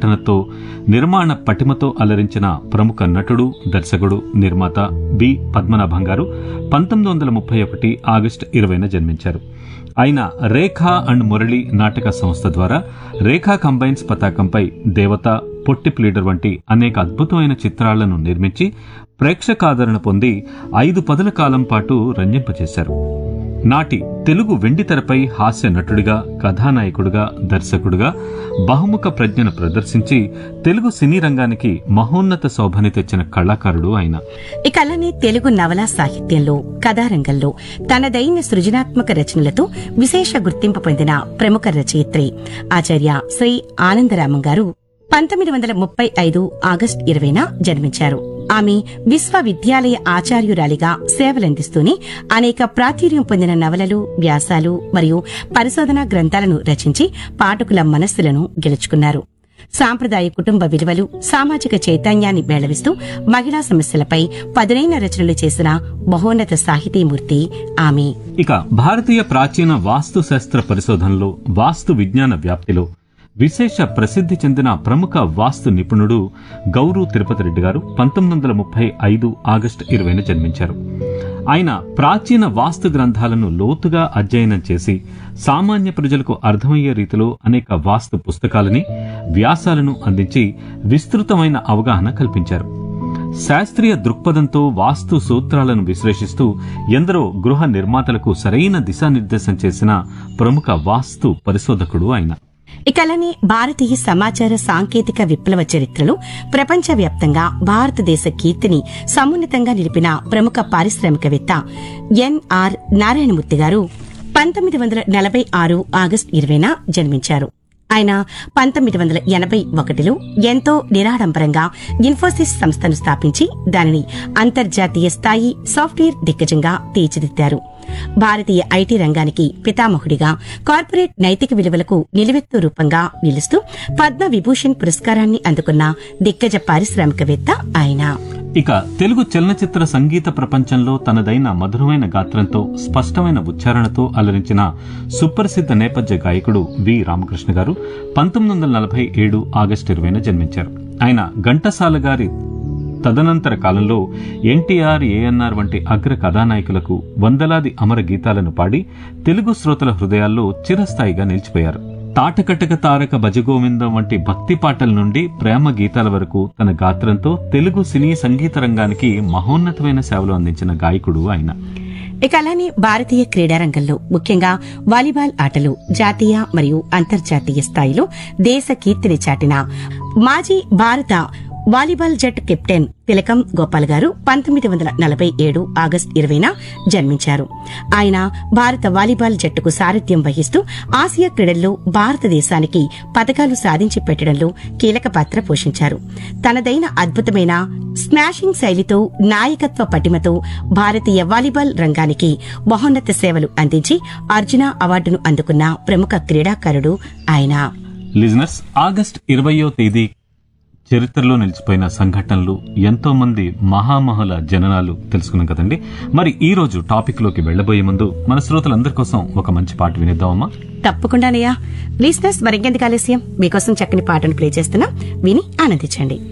నటనతో నిర్మాణ పటిమతో అలరించిన ప్రముఖ నటుడు దర్శకుడు నిర్మాత బి పద్మనాభం గారు పంతొమ్మిది వందల ముప్పై ఒకటి ఆగస్టు ఇరవైన జన్మించారు ఆయన రేఖా అండ్ మురళి నాటక సంస్థ ద్వారా రేఖా కంబైన్స్ పతాకంపై దేవత పొట్టి ప్లీడర్ వంటి అనేక అద్భుతమైన చిత్రాలను నిర్మించి ప్రేక్షకాదరణ పొంది ఐదు పదుల కాలం పాటు రంజింపచేశారు నాటి తెలుగు వెండితెరపై హాస్య నటుడిగా కథానాయకుడిగా దర్శకుడిగా బహుముఖ ప్రజ్ఞను ప్రదర్శించి తెలుగు సినీ రంగానికి మహోన్నత శోభని తెచ్చిన కళాకారుడు ఆయన ఇక అలానే తెలుగు నవలా సాహిత్యంలో కథారంగంలో తనదైన సృజనాత్మక రచనలతో విశేష గుర్తింపు పొందిన ప్రముఖ రచయిత్రి ఆచార్య శ్రీ ఆనందరామం గారు పంతొమ్మిది వందల ముప్పై ఐదు ఆగస్టు ఇరవైన జన్మించారు ఆమె విశ్వవిద్యాలయ ఆచార్యురాలిగా సేవలందిస్తూనే అనేక ప్రాచుర్యం పొందిన నవలలు వ్యాసాలు మరియు పరిశోధనా గ్రంథాలను రచించి పాఠకుల మనస్సులను గెలుచుకున్నారు సాంప్రదాయ కుటుంబ విలువలు సామాజిక చైతన్యాన్ని మేళవిస్తూ మహిళా సమస్యలపై పదునైన రచనలు చేసిన మహోన్నత సాహితీమూర్తి ఆమె ఇక భారతీయ ప్రాచీన వాస్తు శాస్త్ర పరిశోధనలో వాస్తు విజ్ఞాన వ్యాప్తిలో విశేష ప్రసిద్ధి చెందిన ప్రముఖ వాస్తు నిపుణుడు గౌరు తిరుపతి రెడ్డి గారు పంతొమ్మిది వందల ముప్పై ఐదు ఆగస్టు ఇరవైన జన్మించారు ఆయన ప్రాచీన వాస్తు గ్రంథాలను లోతుగా అధ్యయనం చేసి సామాన్య ప్రజలకు అర్థమయ్యే రీతిలో అనేక వాస్తు పుస్తకాలని వ్యాసాలను అందించి విస్తృతమైన అవగాహన కల్పించారు శాస్త్రీయ దృక్పథంతో వాస్తు సూత్రాలను విశ్లేషిస్తూ ఎందరో గృహ నిర్మాతలకు సరైన దిశానిర్దేశం చేసిన ప్రముఖ వాస్తు పరిశోధకుడు ఆయన ఇక అలానే భారతీయ సమాచార సాంకేతిక విప్లవ చరిత్రలో ప్రపంచవ్యాప్తంగా భారతదేశ కీర్తిని సమున్నతంగా నిలిపిన ప్రముఖ పారిశ్రామికవేత్త ఎన్ఆర్ నారాయణమూర్తి గారు పంతొమ్మిది వందల నలభై ఆరు ఆగస్టు ఇరవైన జన్మించారు ఆయన పంతొమ్మిది వందల ఎనభై ఒకటిలో ఎంతో నిరాడంబరంగా ఇన్ఫోసిస్ సంస్థను స్థాపించి దానిని అంతర్జాతీయ స్థాయి సాఫ్ట్వేర్ దిగ్గజంగా తీర్చిదిద్దారు భారతీయ ఐటీ రంగానికి పితామహుడిగా కార్పొరేట్ నైతిక విలువలకు నిలువెత్తు రూపంగా నిలుస్తూ పద్మ విభూషణ్ పురస్కారాన్ని అందుకున్న దిగ్గజ పారిశ్రామికవేత్త ఆయన ఇక తెలుగు చలనచిత్ర సంగీత ప్రపంచంలో తనదైన మధురమైన గాత్రంతో స్పష్టమైన ఉచ్చారణతో అలరించిన సుప్రసిద్ధ నేపథ్య గాయకుడు వి రామకృష్ణ గారు పంతొమ్మిది వందల నలభై ఏడు ఆగస్టు ఇరవైన జన్మించారు ఆయన ఘంటసాల గారి తదనంతర కాలంలో ఎన్టీఆర్ ఏఎన్ఆర్ వంటి అగ్ర కథానాయకులకు వందలాది అమర గీతాలను పాడి తెలుగు శ్రోతల హృదయాల్లో చిరస్థాయిగా నిలిచిపోయారు తాటకటక తారక భజగోవిందం వంటి భక్తి పాటల నుండి ప్రేమ గీతాల వరకు తన గాత్రంతో తెలుగు సినీ సంగీత రంగానికి మహోన్నతమైన సేవలు అందించిన గాయకుడు ఆయన ఇక అలానే భారతీయ క్రీడారంగంలో ముఖ్యంగా వాలీబాల్ ఆటలు జాతీయ మరియు అంతర్జాతీయ స్థాయిలో దేశ కీర్తిని చాటిన మాజీ భారత వాలీబాల్ జట్ కెప్టెన్ తిలకం గోపాల్ గారు పంతొమ్మిది వందల నలభై ఏడు ఆగస్టు ఇరవైన జన్మించారు ఆయన భారత వాలీబాల్ జట్టుకు సారథ్యం వహిస్తూ ఆసియా క్రీడల్లో భారతదేశానికి పథకాలు సాధించి పెట్టడంలో కీలక పాత్ర పోషించారు తనదైన అద్భుతమైన స్మాషింగ్ శైలితో నాయకత్వ పటిమతో భారతీయ వాలీబాల్ రంగానికి మహోన్నత సేవలు అందించి అర్జున అవార్డును అందుకున్న ప్రముఖ క్రీడాకారుడు ఆయన లిజనర్స్ ఆగస్ట్ ఇరవయో తేదీ చరిత్రలో నిలిచిపోయిన సంఘటనలు ఎంతో మంది మహామహుల జననాలు తెలుసుకున్నాం కదండి మరి ఈ రోజు టాపిక్ లోకి వెళ్లబోయే ముందు మన శ్రోతలందరి కోసం ఒక మంచి పాట వినిద్దామమ్మా తప్పకుండానయ్యా లిస్నర్స్ మరింకెందుకు ఆలస్యం మీకోసం చక్కని పాటను ప్లే చేస్తున్నా విని ఆనందించండి